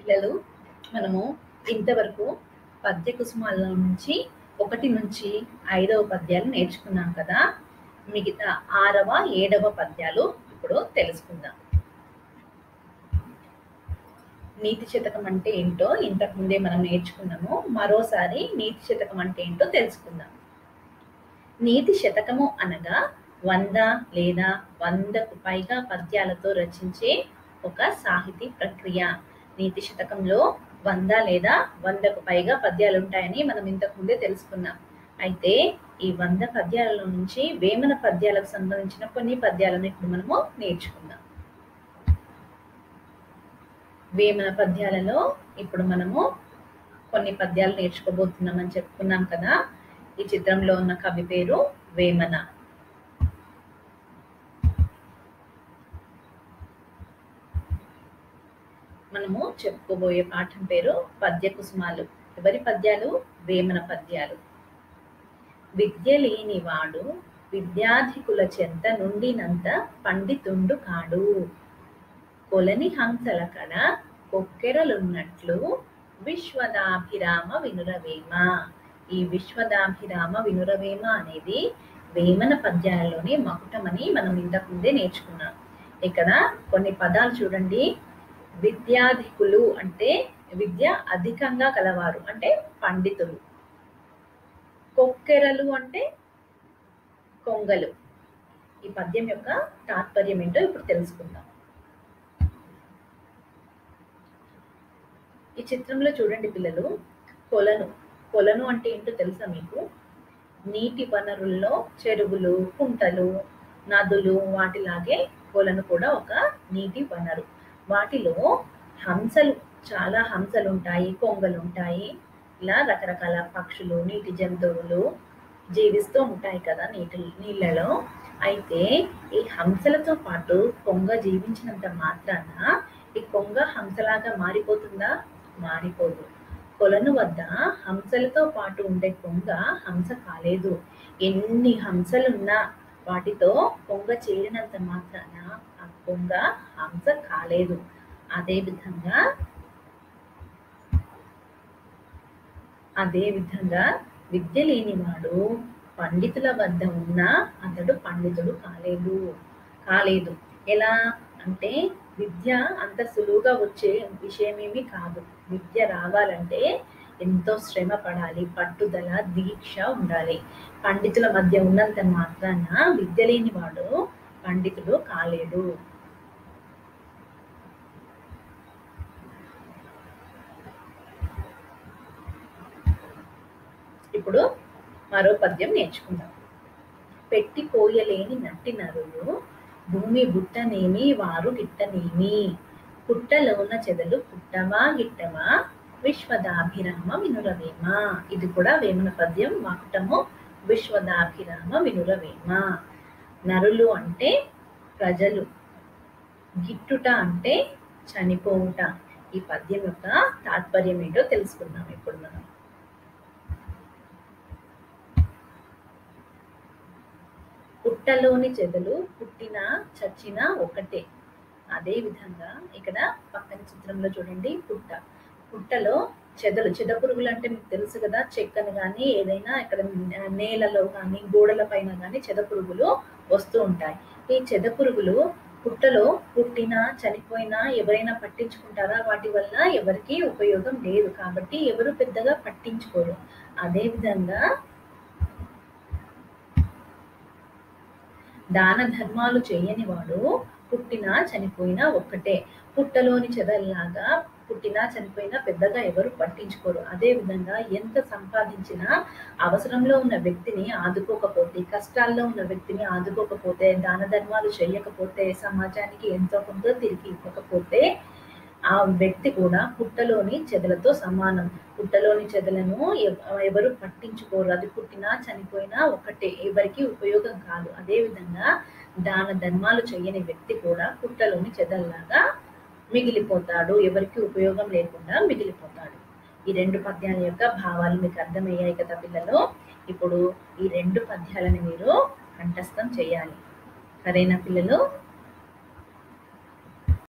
పిల్లలు మనము ఇంతవరకు పద్య కుసుమాల నుంచి ఒకటి నుంచి ఐదవ పద్యాలు నేర్చుకున్నాం కదా మిగతా ఆరవ ఏడవ పద్యాలు ఇప్పుడు తెలుసుకుందాం నీతి శతకం అంటే ఏంటో ఇంతకు ముందే మనం నేర్చుకున్నాము మరోసారి నీతి శతకం అంటే ఏంటో తెలుసుకుందాం నీతి శతకము అనగా వంద లేదా వందకు పైగా పద్యాలతో రచించే ఒక సాహితీ ప్రక్రియ నీతి శతకంలో వంద లేదా వందకు పైగా పద్యాలు ఉంటాయని మనం ఇంతకు ముందే తెలుసుకున్నాం అయితే ఈ వంద పద్యాలలో నుంచి వేమన పద్యాలకు సంబంధించిన కొన్ని పద్యాలను ఇప్పుడు మనము నేర్చుకుందాం వేమన పద్యాలలో ఇప్పుడు మనము కొన్ని పద్యాలు నేర్చుకోబోతున్నామని చెప్పుకున్నాం కదా ఈ చిత్రంలో ఉన్న కవి పేరు వేమన మనము చెప్పుకోబోయే పాఠం పేరు పద్య కుసుమాలు ఎవరి పద్యాలు వేమన పద్యాలు విద్య లేనివాడు విద్యాధికుల చెంత నుండినంత పండితుండు కాడు కొలని హంసల కడ కొక్కెరలున్నట్లు విశ్వదాభిరామ వినురవేమ ఈ విశ్వదాభిరామ వినురవేమ అనేది వేమన పద్యాలలోని మకుటమని మనం ఇంతకు ముందే నేర్చుకున్నాం ఇక్కడ కొన్ని పదాలు చూడండి విద్యాధికులు అంటే విద్య అధికంగా కలవారు అంటే పండితులు కొక్కెరలు అంటే కొంగలు ఈ పద్యం యొక్క తాత్పర్యం ఏంటో ఇప్పుడు తెలుసుకుందాం ఈ చిత్రంలో చూడండి పిల్లలు కొలను కొలను అంటే ఏంటో తెలుసా మీకు నీటి వనరుల్లో చెరువులు కుంటలు నదులు వాటిలాగే కొలను కూడా ఒక నీటి వనరు వాటిలో హంసలు చాలా హంసలు ఉంటాయి కొంగలు ఉంటాయి ఇలా రకరకాల పక్షులు నీటి జంతువులు జీవిస్తూ ఉంటాయి కదా నీటి నీళ్ళలో అయితే ఈ హంసలతో పాటు కొంగ జీవించినంత మాత్రాన ఈ కొంగ హంసలాగా మారిపోతుందా మారిపోదు కొలను వద్ద హంసలతో పాటు ఉండే కొంగ హంస కాలేదు ఎన్ని హంసలున్నా వాటితో కొంగ చేరినంత మాత్రాన ఆ కొంగ హంస కాలేదు అదే విధంగా అదే విధంగా విద్య లేనివాడు పండితుల వద్ద ఉన్న అతడు పండితుడు కాలేదు కాలేదు ఎలా అంటే విద్య అంత సులువుగా వచ్చే విషయమేమి కాదు విద్య రావాలంటే ఎంతో శ్రమ పడాలి పట్టుదల దీక్ష ఉండాలి పండితుల మధ్య ఉన్నంత మాత్రాన విద్య లేనివాడు పండితుడు కాలేడు ఇప్పుడు మరో పద్యం నేర్చుకుందాం పెట్టి కోయలేని నట్టి నరులు భూమి బుట్టనేమి వారు గిట్టనేమి పుట్టలోన చెదలు పుట్టవా గిట్టవా విశ్వదాభిరామ వినురవేమ ఇది కూడా వేమన పద్యం వాకటము విశ్వదాభిరామ వినురవేమ నరులు అంటే ప్రజలు గిట్టుట అంటే చనిపోవుట ఈ పద్యం యొక్క తాత్పర్యం ఏంటో తెలుసుకుందాం ఇప్పుడు మనం పుట్టలోని చెదలు పుట్టిన చచ్చిన ఒకటే అదే విధంగా ఇక్కడ పక్కన చిత్రంలో చూడండి పుట్ట పుట్టలో చెదలు చెద పురుగులు అంటే మీకు తెలుసు కదా చెక్కను కానీ ఏదైనా ఇక్కడ నేలలో కానీ గోడల పైన కానీ చెద పురుగులు వస్తూ ఉంటాయి ఈ చెద పురుగులు పుట్టలో పుట్టినా చనిపోయినా ఎవరైనా పట్టించుకుంటారా వాటి వల్ల ఎవరికి ఉపయోగం లేదు కాబట్టి ఎవరు పెద్దగా పట్టించుకోరు అదే విధంగా దాన ధర్మాలు చేయని వాడు పుట్టినా చనిపోయినా ఒక్కటే పుట్టలోని చెదల్లాగా పుట్టినా చనిపోయినా పెద్దగా ఎవరు పట్టించుకోరు అదే విధంగా ఎంత సంపాదించినా అవసరంలో ఉన్న వ్యక్తిని ఆదుకోకపోతే కష్టాల్లో ఉన్న వ్యక్తిని ఆదుకోకపోతే దాన ధర్మాలు చేయకపోతే సమాజానికి ఎంతో కొంత తిరిగి ఇవ్వకపోతే ఆ వ్యక్తి కూడా పుట్టలోని చెదలతో సమానం పుట్టలోని చెదలను ఎవరు పట్టించుకోరు అది పుట్టినా చనిపోయినా ఒకటే ఎవరికి ఉపయోగం కాదు అదే విధంగా దాన ధర్మాలు చేయని వ్యక్తి కూడా పుట్టలోని చెదల్లాగా మిగిలిపోతాడు ఎవరికి ఉపయోగం లేకుండా మిగిలిపోతాడు ఈ రెండు పద్యాల యొక్క భావాలు మీకు అర్థమయ్యాయి కదా పిల్లలు ఇప్పుడు ఈ రెండు పద్యాలను మీరు కంఠస్థం చేయాలి సరేనా పిల్లలు